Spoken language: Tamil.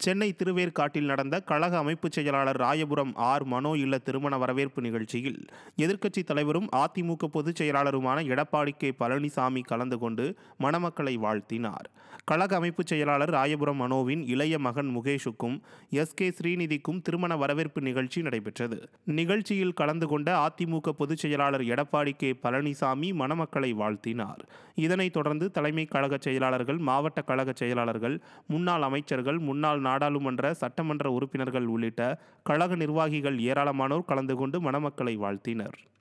சென்னை திருவேற்காட்டில் நடந்த கழக அமைப்புச் செயலாளர் ராயபுரம் ஆர் மனோ இல்ல திருமண வரவேற்பு நிகழ்ச்சியில் எதிர்க்கட்சித் தலைவரும் அதிமுக பொதுச் செயலாளருமான எடப்பாடி கே பழனிசாமி கலந்து கொண்டு மணமக்களை வாழ்த்தினார் கழக அமைப்புச் செயலாளர் ராயபுரம் மனோவின் இளைய மகன் முகேஷுக்கும் எஸ் கே ஸ்ரீநிதிக்கும் திருமண வரவேற்பு நிகழ்ச்சி நடைபெற்றது நிகழ்ச்சியில் கலந்து கொண்ட அதிமுக பொதுச் செயலாளர் எடப்பாடி கே பழனிசாமி மணமக்களை வாழ்த்தினார் இதனைத் தொடர்ந்து தலைமை கழக செயலாளர்கள் மாவட்ட கழக செயலாளர்கள் முன்னாள் அமைச்சர்கள் முன்னாள் நாடாளுமன்ற சட்டமன்ற உறுப்பினர்கள் உள்ளிட்ட கழக நிர்வாகிகள் ஏராளமானோர் கலந்து கொண்டு மணமக்களை வாழ்த்தினர்